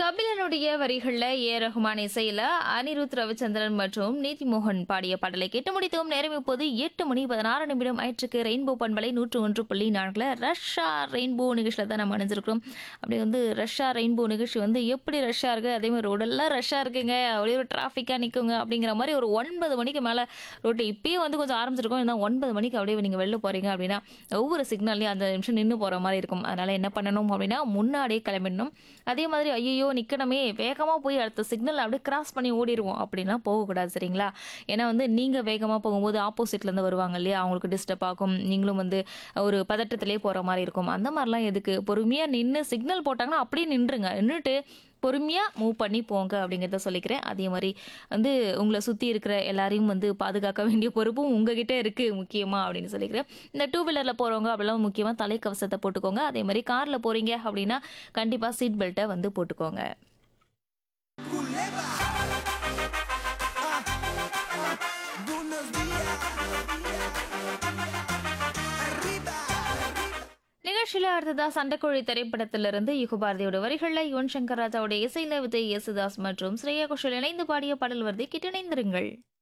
கபிலனுடைய வரிகள்ல ஏ ரஹ்மான் இசையில அனிருத் ரவிச்சந்திரன் மற்றும் நீதிமோகன் பாடிய பாடலை கேட்டு முடித்தோம் நேரம் இப்போது எட்டு மணி பதினாறு நிமிடம் ஆயிற்றுக்கு ரெயின்போ பண்பலை நூற்று ஒன்று புள்ளி நான்குல ரஷ்ஷா ரெயின்போ நிகழ்ச்சியில் தான் நம்ம அணிஞ்சிருக்கிறோம் அப்படி வந்து ரஷ்ஷா ரெயின்போ நிகழ்ச்சி வந்து எப்படி ரஷ்ஷா இருக்கு அதே மாதிரி ரோடெல்லாம் ரஷ்ஷா இருக்குங்க அப்படியே ஒரு டிராஃபிக்காக நிற்குங்க அப்படிங்கிற மாதிரி ஒரு ஒன்பது மணிக்கு மேலே ரோட்டு இப்பயே வந்து கொஞ்சம் ஆரம்பிச்சிருக்கோம் ஏன்னா ஒன்பது மணிக்கு அப்படியே நீங்கள் வெளில போறீங்க அப்படின்னா ஒவ்வொரு சிக்னல்லையும் அந்த நிமிஷம் நின்று போகிற மாதிரி இருக்கும் அதனால என்ன பண்ணணும் அப்படின்னா முன்னாடியே கிளம்பிடணும் அதே மாதிரி ஐயோ நிற்கணுமே வேகமாக போய் அடுத்த சிக்னல் அப்படியே கிராஸ் பண்ணி ஓடிடுவோம் அப்படின்லாம் போகக்கூடாது சரிங்களா ஏன்னா வந்து நீங்கள் வேகமாக போகும்போது ஆப்போசிட்லேருந்து வருவாங்க இல்லையா அவங்களுக்கு டிஸ்டர்ப் ஆகும் நீங்களும் வந்து ஒரு பதட்டத்திலே போகிற மாதிரி இருக்கும் அந்த மாதிரிலாம் எதுக்கு பொறுமையாக நின்று சிக்னல் போட்டாங்கன்னா அப்படியே நின்றுங்க நின்றுட்டு பொறுமையாக மூவ் பண்ணி போங்க அப்படிங்கிறத சொல்லிக்கிறேன் அதே மாதிரி வந்து உங்களை சுற்றி இருக்கிற எல்லாரையும் வந்து பாதுகாக்க வேண்டிய பொறுப்பும் உங்ககிட்ட இருக்குது முக்கியமாக அப்படின்னு சொல்லிக்கிறேன் இந்த டூ வீலரில் போகிறவங்க அப்படிலாம் முக்கியமாக தலைக்கவசத்தை போட்டுக்கோங்க அதே மாதிரி காரில் போகிறீங்க அப்படின்னா கண்டிப்பாக சீட் பெல்ட்டை வந்து போட்டுக்கோங்க Culebra. Ah, ah, buenos días. Arriba. நிகழ்ச்சியில் அடுத்ததா சண்டைக்கோழி திரைப்படத்திலிருந்து யுகபாரதியோட வரிகளில் யுவன் சங்கர் ராஜாவோட இசையில விஜய் யேசுதாஸ் மற்றும் ஸ்ரேயா கோஷல் இணைந்து பாடிய பாடல் வருதை கிட்ட இணைந்திருங்கள்